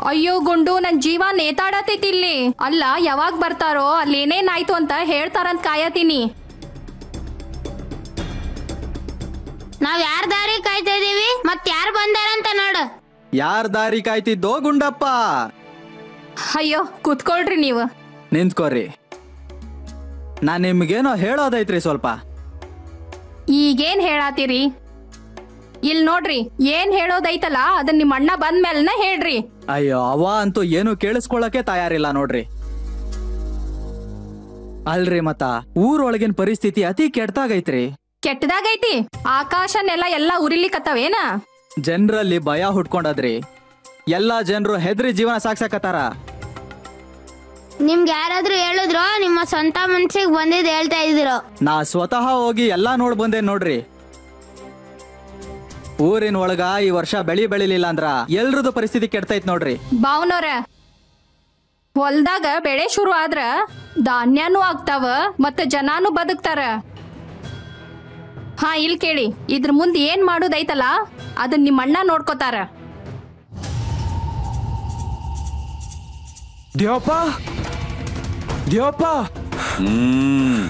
ಅಯ್ಯೋ ಗುಂಡು ನನ್ ಜೀವ ನೇತಾಡತೈತಿ ಇಲ್ಲಿ ಅಲ್ಲ ಯಾವಾಗ ಬರ್ತಾರೋ ಅಲ್ಲಿ ಏನೇನಾಯ್ತು ಅಂತ ಹೇಳ್ತಾರಂತ ಕಾಯತೀನಿ ನಾವ್ ಯಾರ ದಾರಿ ಕಾಯ್ತಾ ಇದೀವಿ ಮತ್ ಯಾರು ಬಂದಾರಂತ ನೋಡು ಯಾರ್ ದಾರಿ ಕಾಯ್ತಿದ್ದೋ ಗುಂಡಪ್ಪ ಅಯ್ಯೋ ಕೂತ್ಕೊಳ್ರಿ ನೀವು ನಿಂತ್ಕೋರಿ ನಾನ್ ನಿಮ್ಗೇನೋ ಹೇಳೋದೈತ್ರಿ ಸ್ವಲ್ಪ ಈಗೇನ್ ಹೇಳಾತೀರಿ ಇಲ್ ನೋಡ್ರಿ ಏನ್ ಹೇಳೋದೈತಲ್ಲ ಅದನ್ನ ನಿಮ್ಮ ಅಣ್ಣ ಬಂದ್ಮೇಲೆನ ಹೇಳ್ರಿ ಅಯ್ಯೋ ಅವ ಅಂತೂ ಏನು ಕೇಳಿಸ್ಕೊಳಕ್ಕೆ ತಯಾರಿಲ್ಲ ನೋಡ್ರಿ ಅಲ್ರಿ ಮತ್ತ ಊರೊಳಗಿನ ಪರಿಸ್ಥಿತಿ ಅತಿ ಕೆಟ್ಟಾಗೈತ್ರಿ ಕೆಟ್ಟದಾಗೈತಿ ಆಕಾಶ ನೆಲ ಎಲ್ಲ ಉರಿಲಿಕತ್ತವೇನ ಜನರಲ್ಲಿ ಭಯ ಹುಟ್ಕೊಂಡದ್ರಿ ಎಲ್ಲಾ ಜನರು ಹೆದ್ರಿ ಜೀವನ ಸಾಗ್ಸಕತ್ತಾರ ನಿಮ್ಗೆ ಯಾರಾದ್ರೂ ಹೇಳಿದ್ರು ನಿಮ್ಮ ಸ್ವಂತ ಮನ್ಸಿಗೆ ಬಂದಿದ್ ಹೇಳ್ತಾ ಇದಿರೋ ನಾ ಸ್ವತಃ ಹೋಗಿ ಎಲ್ಲಾ ನೋಡ್ ಬಂದೆ ನೋಡ್ರಿ ಊರಿನ ಒಳಗ ಈ ವರ್ಷ ಬೆಳಿ ಬೆಳಿಲಿಲ್ಲ ಅಂದ್ರ ಎಲ್ರದು ಪರಿಸ್ಥಿತಿ ಕೆಡ್ತೈತ್ ನೋಡ್ರಿ ಬಾವ್ನವ್ರ ಹೊಲ್ದಾಗ ಬೆಳೆ ಶುರು ಆದ್ರ ಧಾನ್ಯನೂ ಆಗ್ತಾವ ಮತ್ತ ಜನಾನು ಬದುಕ್ತಾರ ಹಾ ಇಲ್ ಕೇಳಿ ಇದ್ರ ಮುಂದೆ ಏನ್ ಮಾಡೋದೈತಲ್ಲ ಅದನ್ನ ನಿಮ್ಮ ಅಣ್ಣ ನೋಡ್ಕೋತಾರ ದೇವಪ್ಪ ದೇವಪ್ಪ ಹ್ಮ್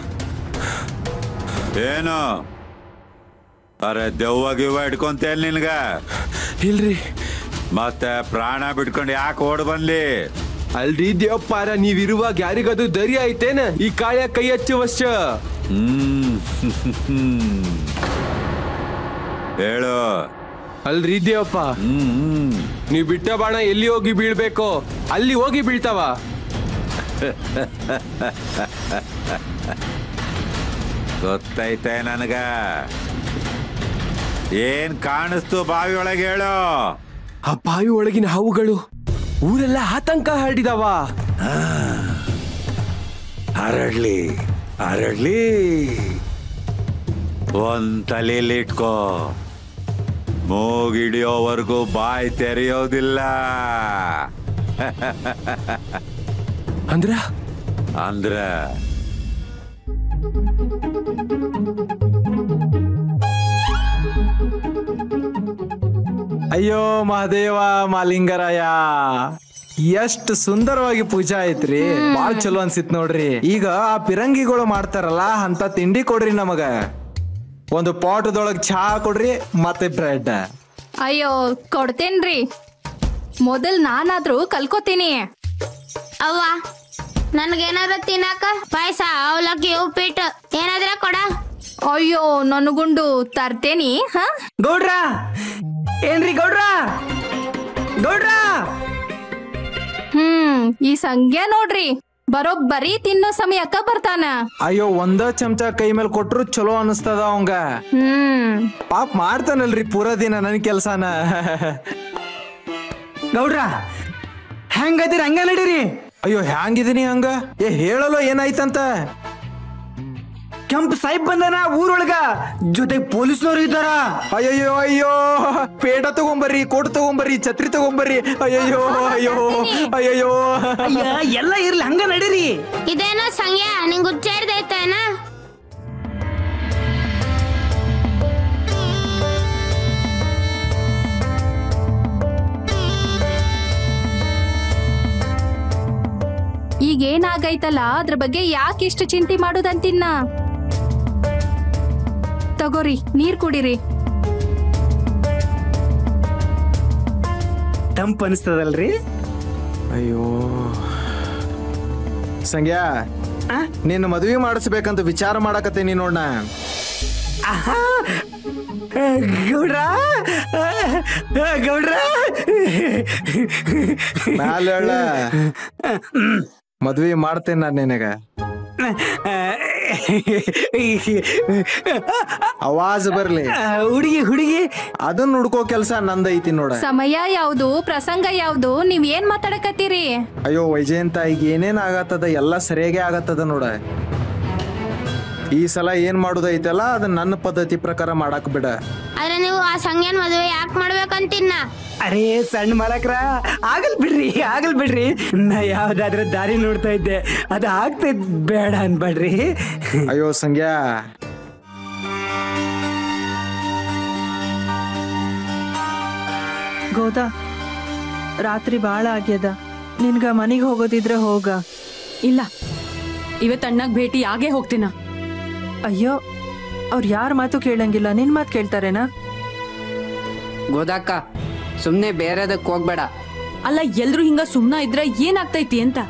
ಏನು ಅರೆ ದೆವ್ವ ಗಿವ್ವ ಹಿಡ್ಕೊಂತೇಲ್ ನಿನ್ಗ ಇಲ್ರಿ ಮತ್ತೆ ಪ್ರಾಣ ಬಿಟ್ಕೊಂಡು ಯಾಕೆ ಓಡ್ ಬಂದ್ಲಿ ಅಲ್ರಿ ದೇವಪ್ಪಾರ ನೀವಿರುವಾಗ ಯಾರಿಗದು ದರಿ ಐತೇನ ಈ ಕಾಯ ಕೈ ಹಚ್ಚುವಷ್ಟ ಹ್ಮ್ ಹೇಳು ಅಲ್ರಿ ದೇವಪ್ಪ ಹ್ಮ್ ಹ್ಮ್ ನೀವ್ ಬಿಟ್ಟ ಬಾಣ ಎಲ್ಲಿ ಹೋಗಿ ಬೀಳ್ಬೇಕೋ ಅಲ್ಲಿ ಹೋಗಿ ಬೀಳ್ತಾವ ಗೊತ್ತೈತೆ ನನಗ ಏನ್ ಕಾಣಿಸ್ತು ಬಾವಿ ಒಳಗೆ ಹೇಳು ಆ ಬಾವಿ ಒಳಗಿನ ಹಾವುಗಳು ಊರೆಲ್ಲ ಆತಂಕ ಹರಡಿದಾವ ಹರಡ್ಲಿ ಹರಡ್ಲಿ ಒಂದ್ ತಲೆಯಲ್ಲಿ ಇಟ್ಕೋ ಮೂಗಿಡಿಯೋವರೆಗೂ ಬಾಯಿ ತೆರೆಯೋದಿಲ್ಲ ಅಂದ್ರ ಅಂದ್ರ ಅಯ್ಯೋ ಮಹಾದೇವ ಮಾಲಿಂಗರಾಯ ಎಷ್ಟು ಸುಂದರವಾಗಿ ಪೂಜಾ ಐತ್ರಿ ಬಾಳ್ ಚಲೋ ಅನ್ಸಿತ್ ನೋಡ್ರಿ ಈಗ ಆ ಪಿರಂಗಿಗಳು ಮಾಡ್ತಾರಲ್ಲ ಅಂತ ತಿಂಡಿ ಕೊಡ್ರಿ ನಮಗ ಒಂದು ಪಾಟದೊಳಗ್ ಚಹಾ ಕೊಡ್ರಿ ಮತ್ತೆ ಬ್ರೆಡ್ ಅಯ್ಯೋ ಕೊಡ್ತೇನ್ರಿ ಮೊದಲ್ ನಾನಾದ್ರೂ ಕಲ್ಕೋತೀನಿ ಅವ್ವ ನನ್ಗೇನಾರ ತಿನ್ನಾಕ ಪಾಯಸ ಅವಲಕ್ಕಿ ಉಪ್ಪಿಟ್ಟು ಏನಾದ್ರ ಕೊಡ ಅಯ್ಯೋ ನನಗುಂಡು ತರ್ತೇನಿ ಹ ಗೌಡ್ರ ಏನ್ರಿ ಗೌಡ್ರ ಗೌಡ್ರ ಹ್ಮ್ ಈ ಸಂಖ್ಯೆ ನೋಡ್ರಿ ಬರೋಬ್ಬರಿ ತಿನ್ನೋ ಸಮಯಕ್ಕ ಬರ್ತಾನ ಅಯ್ಯೋ ಒಂದ ಚಮಚ ಕೈ ಮೇಲೆ ಕೊಟ್ರು ಚಲೋ ಅನಿಸ್ತದ ಅವಂಗ ಹ್ಮ್ ಪಾಪ ಮಾಡ್ತಾನಲ್ರಿ ಪೂರಾ ದಿನ ನನ್ ಕೆಲ್ಸಾನ ಗೌಡ್ರ ಹೆಂಗದಿರಿ ಹಂಗ ನಡೀರಿ ಅಯ್ಯೋ ಹ್ಯಾಂಗಿದೀನಿ ಹಂಗ ಏ ಹೇಳಲು ಏನಾಯ್ತಂತ ಕೆಂಪ್ ಸಾಹಿಬ್ ಬಂದನ ಊರೊಳಗ ಜೊತೆಗ್ ಪೊಲೀಸ್ನವ್ರು ಇದ್ದಾರ ಅಯ್ಯಯ್ಯೋ ಅಯ್ಯೋ ಪೇಟ ತಗೊಂಬರ್ರಿ ಕೋಟ್ ತಗೊಂಬರ್ರಿ ಛತ್ರಿ ತಗೊಂಬರ್ರಿ ಅಯ್ಯಯ್ಯೋ ಅಯ್ಯೋ ಅಯ್ಯಯ್ಯೋ ಎಲ್ಲ ಇರ್ಲಿ ಹಂಗ ನಡೀರಿ ಇದೇನೋ ಸಂಗ್ಯಾ ನಿಂಗ್ ಹುಚ್ಚಾಡ್ದೈತೇನ ಈಗ ಏನಾಗೈತಲ್ಲ ಅದ್ರ ಬಗ್ಗೆ ಯಾಕೆ ಇಷ್ಟು ಚಿಂತೆ ಮಾಡೋದಂತಿನ್ನ ತಗೋರಿ ನೀರ್ ಕುಡಿರಿ ತಂಪ್ ಅನಿಸ್ತದಲ್ರಿ ಅಯ್ಯೋ ಸಂಗ್ಯಾ ನಿನ್ನ ಮದುವೆ ಮಾಡಿಸ್ಬೇಕಂತ ವಿಚಾರ ಮಾಡಕತ್ತೀನಿ ನೋಡ್ನ ಗೌಡ್ರ ಗೌಡ್ರ ಮ್ಯಾಲ ಹೇಳ ಮದ್ವೆ ಮಾಡ್ತೇನೆ ನಾನು ನಿನಗ ಅವಾಜ್ ಬರ್ಲಿ ಹುಡುಗಿ ಹುಡುಗಿ ಅದನ್ನ ಹುಡ್ಕೋ ಕೆಲ್ಸ ನಂದೈತಿ ನೋಡ ಸಮಯ ಯಾವ್ದು ಪ್ರಸಂಗ ಯಾವ್ದು ನೀವ್ ಏನ್ ಮಾತಾಡಕತ್ತೀರಿ ಅಯ್ಯೋ ವೈಜಯಂತ ಈಗ ಏನೇನ್ ಆಗತ್ತದ ಎಲ್ಲ ಸರಿಯಾಗಿ ಆಗತ್ತದ ನೋಡ ಈ ಸಲ ಏನ್ ಮಾಡೋದೈತಲ್ಲ ಅದನ್ನ ನನ್ನ ಪದ್ಧತಿ ಪ್ರಕಾರ ಮಾಡಾಕ್ ಬಿಡ ಆದ್ರೆ ನೀವು ಆ ಸಂಗ್ಯಾನ್ ಮದುವೆ ಯಾಕೆ ಮಾಡ್ಬೇಕಂತಿನ್ನ ಅರೇ ಸಣ್ಣ ಮಾಲಕ್ರ ಆಗಲ್ ಬಿಡ್ರಿ ಆಗಲ್ ಬಿಡ್ರಿ ನಾ ಯಾವ್ದಾದ್ರ ದಾರಿ ನೋಡ್ತಾ ಇದ್ದೆ ಅದ ಆಗ್ತೈತ್ ಬೇಡ ಅನ್ಬೇಡ್ರಿ ಅಯ್ಯೋ ಸಂಗ್ಯಾ ಗೌತ ರಾತ್ರಿ ಬಾಳ ಆಗ್ಯದ ನಿನ್ಗ ಮನಿಗ್ ಹೋಗೋದಿದ್ರೆ ಹೋಗ ಇಲ್ಲ ಇವತ್ತು ಅಣ್ಣಗ್ ಭೇಟಿ ಆಗೇ ಹೋಗ್ತೀನ ಅಯ್ಯೋ ಅವ್ರ ಯಾರ ಮಾತು ಕೇಳಂಗಿಲ್ಲ ನಿನ್ ಮಾತು ಕೇಳ್ತಾರೇನಾ ಗೋದಾಕ ಸುಮ್ನೆ ಬೇರೆದಕ್ ಹೋಗ್ಬೇಡ ಅಲ್ಲ ಎಲ್ರು ಹಿಂಗ ಸುಮ್ನ ಇದ್ರೆ ಏನಾಗ್ತೈತಿ ಅಂತ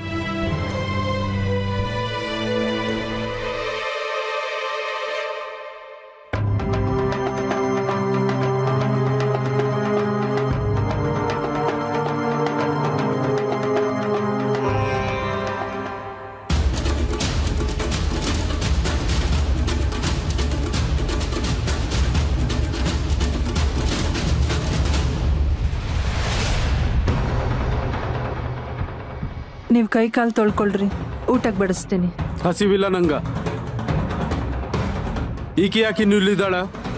ನೀವ್ ಕೈ ಕಾಲ್ ತೊಳ್ಕೊಳ್ರಿ ಊಟಕ್ ಬಡಿಸ್ತೀನಿ ಹಸಿವಿಲ್ಲ ನಂಗ ಈಕೆ ಯಾಕೆ ನಿಲ್ಲಿದ್ದಾಳ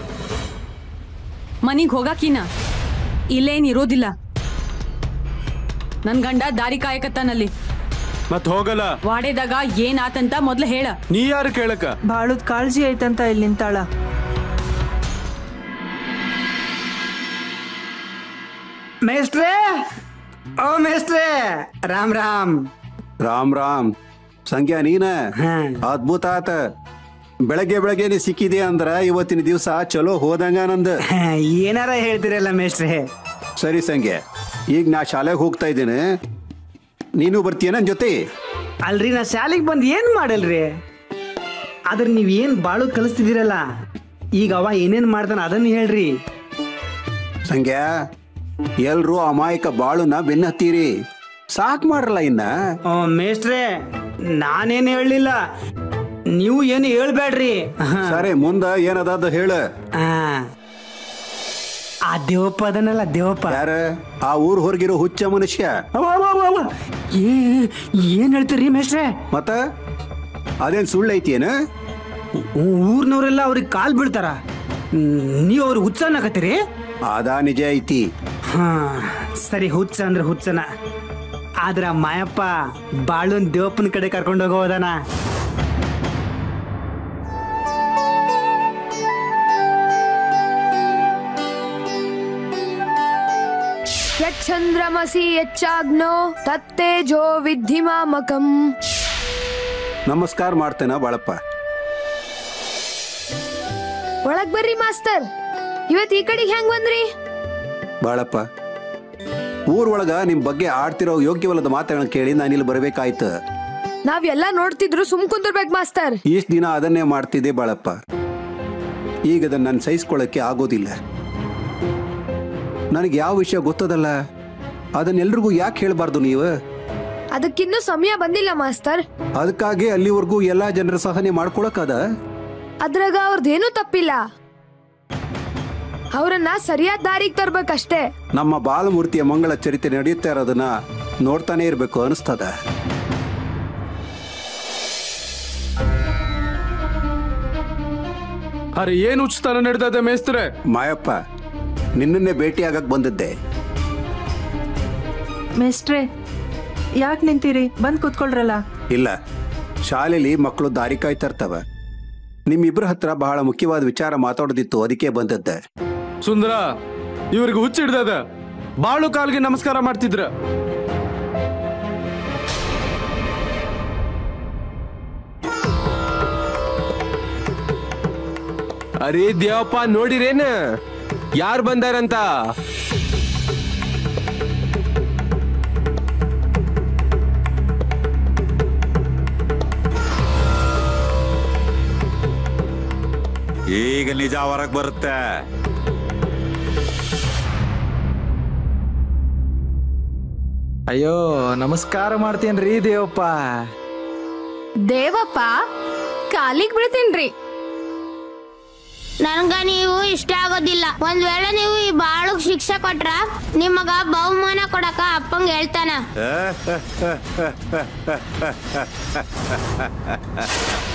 ಮನಿಗ್ ಹೋಗಾಕಿನ ಇಲ್ಲೇನ್ ಇರೋದಿಲ್ಲ ನನ್ ಗಂಡ ದಾರಿ ಕಾಯಕತ್ತಾನಲ್ಲಿ ಮತ್ ಹೋಗಲ್ಲ ವಾಡೆದಾಗ ಏನ್ ಆತಂತ ಮೊದ್ಲು ಹೇಳ ನೀ ಯಾರು ಕೇಳಕ ಬಾಳುದ್ ಕಾಳಜಿ ಐತಂತ ಇಲ್ಲಿ ನಿಂತಾಳ ಮೇಸ್ಟ್ರೇ ಓ ಮೇಸ್ಟ್ರೇ ರಾಮ್ ರಾಮ್ ರಾಮ್ ರಾಮ್ ಸಂಖ್ಯಾ ನೀನ ಹಾ. ಅದ್ಭುತ ಆತ ಬೆಳಗ್ಗೆ ಬೆಳಗ್ಗೆನೆ ಸಿಕ್ಕಿದೆ ಅಂದ್ರ ಇವತ್ತಿನ ದಿವಸ ಚಲೋ ಹೋದಂಗ ನಂದು ಏನಾರ ಹೇಳ್ತೀರಲ್ಲ ಮೇಸ್ಟ್ರೇ ಸರಿ ಸಂಖ್ಯೆ ಈಗ ನಾ ಶಾಲೆಗೆ ಹೋಗ್ತಾ ಇದ್ದೇನೆ ನೀನು ಬರ್ತೀಯ ನನ್ನ ಜೊತೆ ಅಲ್ರಿ ನಾ ಶಾಲೆಗೆ ಬಂದು ಏನ್ ಮಾಡಲ್ರಿ ಆದ್ರೆ ನೀವ್ ಏನ್ ಬಾಳು ಕಲಿಸ್ತಿದ್ದೀರಲ್ಲ ಈಗ ಅವ ಏನೇನ್ ಮಾಡ್ತಾನ ಅದನ್ನ ಹೇಳ್ರಿ ಸಂಖ್ಯಾ ಎಲ್ರು ಅಮಾಯಕ ಬಾಳುನ ಬೆನ್ನತ್ತೀರಿ ಸಾಕ್ ಮಾಡ್ರಲ್ಲ ಇನ್ನ ಓ ಮೇಸ್ಟ್ರೇ ನಾನೇನು ಹೇಳಲಿಲ್ಲ ನೀವು ಏನು ಹೇಳ್ಬೇಡ್ರಿ ಹಾ. ಸರಿ ಮುಂದ ಏನದ ಹೇಳ ಆ. ಆ ದೇವಪ್ಪ ಅದನ್ನಲ್ಲ ದೇವಪ್ಪ ಯಾರ ಆ ಊರ್ ಹೊರಗಿರೋ ಹುಚ್ಚ ಮನುಷ್ಯ ಅವ್ವ, ಅವ್ವ, ಅವ್ವ, ಅವ್ವ. ಏ- ಏನ್ ಹೇಳ್ತೀರಿ ಮೇಸ್ಟ್ರೇ ಮತ್ತ ಅದೇನ್ ಸುಳ್ಳು ಐತಿಯೇನ ಊರ್ನವರೆಲ್ಲ ಅವ್ರಿಗೆ ಕಾಲ್ ಬೀಳ್ತಾರ ನೀವು ಅವ್ರಿಗೆ ಹುಚ್ಚ ಅನ್ನಕತ್ತೀರಿ ಅದ ನಿಜ ಐತಿ ಹಾ ಸರಿ ಹುಚ್ಚ ಅಂದ್ರೆ ಹುಚ್ಚನ ಆದ್ರ ಮಾಯಪ್ಪ ಬಾಳುನ್ ದೇವಪ್ಪನ ಕಡೆ ಕರ್ಕೊಂಡು ಹೋಗೋದನ ಯಚ್ಛಂದ್ರಮಸಿ ಯಚ್ಚಾಗ್ನೋ ತತ್ತೇಜೋ ವಿದ್ಧಿ ಮಾಮಕಂ ನಮಸ್ಕಾರ ಮಾಡ್ತೇನ ಬಾಳಪ್ಪ ಒಳಗ್ ಬರ್ರಿ ಮಾಸ್ತರ್ ಇವತ್ ಈ ಕಡೆಗೆ ಹೆಂಗ್ ಬಂದ್ರಿ ಬಾಳಪ್ಪ ಊರ್ ಒಳಗ ನಿಮ್ ಬಗ್ಗೆ ಆಡ್ತಿರೋ ಯೋಗ್ಯವಲ್ಲದ ಮಾತುಗಳನ್ನ ಕೇಳಿ ನಾನು ಇಲ್ಲಿ ಬರ್ಬೇಕಾಯ್ತು ನಾವ್ ಎಲ್ಲ ನೋಡ್ತಿದ್ರು ಸುಮ್ ಕುಂದಿರ್ಬೇಕು ಮಾಸ್ತರ್ ಇಷ್ಟ ದಿನ ಅದನ್ನೇ ಮಾಡ್ತಿದ್ದೆ ಬಾಳಪ್ಪ ಈಗ ಅದನ್ನ ನಾನು ಸಹಿಸ್ಕೊಳ್ಳಕ್ಕೆ ಆಗೋದಿಲ್ಲ ನನಗೆ ಯಾವ ವಿಷಯ ಗೊತ್ತದಲ್ಲ ಅದನ್ನೆಲ್ರಿಗೂ ಯಾಕೆ ಹೇಳ್ಬಾರ್ದು ನೀವು ಅದಕ್ಕಿನ್ನೂ ಸಮಯ ಬಂದಿಲ್ಲ ಮಾಸ್ತರ್ ಅದಕ್ಕಾಗಿ ಅಲ್ಲಿವರೆಗೂ ಎಲ್ಲಾ ಜನರ ಸಹನೆ ಮಾಡ್ಕೊಳಕ್ಕದ ಅದ್ರಾಗ ಅವ್ರದ್ದೇನೂ ತಪ್ಪಿಲ್ಲ ಅವ್ರನ್ನ ಸರಿಯಾದ ದಾರಿಗೆ ತರ್ಬೇಕಷ್ಟೇ ನಮ್ಮ ಬಾಲಮೂರ್ತಿಯ ಮಂಗಳ ಚರಿತೆ ನಡೆಯುತ್ತಾ ಇರೋದನ್ನ ನೋಡ್ತಾನೆ ಇರ್ಬೇಕು ಅನಿಸ್ತದ ಅರೆ ಏನ್ ಉಚಿತನ ನಡೆದದ ಮೇಸ್ತ್ರೆ ಮಾಯಪ್ಪ ನಿನ್ನನ್ನೇ ಭೇಟಿಯಾಗಕ್ ಬಂದಿದ್ದೆ ಮೇಸ್ಟ್ರೇ ಯಾಕೆ ನಿಂತೀರಿ ಬಂದ್ ಕೂತ್ಕೊಳ್ರಲ್ಲ ಇಲ್ಲ ಶಾಲೆಯಲ್ಲಿ ಮಕ್ಕಳು ದಾರಿ ಕಾಯ್ತಾ ಇರ್ತವ ನಿಮ್ಮಿಬ್ಬರ ಹತ್ರ ಬಹಳ ಮುಖ್ಯವಾದ ವಿಚಾರ ಮಾತಾಡೋದಿತ್ತು ಅದಕ್ಕೆ ಬಂದದ್ದೆ ಸುಂದರ ಇವ್ರಿಗೆ ಹುಚ್ಚ ಹಿಡ್ದದ ಬಾಳು ಕಾಲ್ಗೆ ನಮಸ್ಕಾರ ಮಾಡ್ತಿದ್ರ ಅರೇ ದೇವಪ್ಪ ನೋಡಿರೇನ ಯಾರು ಬಂದಾರಂತ ಈಗ ನಿಜ ಹೊರಗ್ ಬರುತ್ತೆ ಅಯ್ಯೋ ನಮಸ್ಕಾರ ಮಾಡ್ತೇನ್ರಿ ದೇವಪ್ಪ ದೇವಪ್ಪ ಕಾಲಿಗ್ ಬೀಳ್ತೀನ್ರಿ ನನ್ಗ ನೀವು ಇಷ್ಟ ಆಗೋದಿಲ್ಲ ಒಂದ್ ವೇಳೆ ನೀವು ಈ ಬಾಳುಗ್ ಶಿಕ್ಷೆ ಕೊಟ್ರ ನಿಮಗ ಬಹುಮಾನ ಕೊಡಕ ಅಪ್ಪಂಗ್ ಹೇಳ್ತಾನ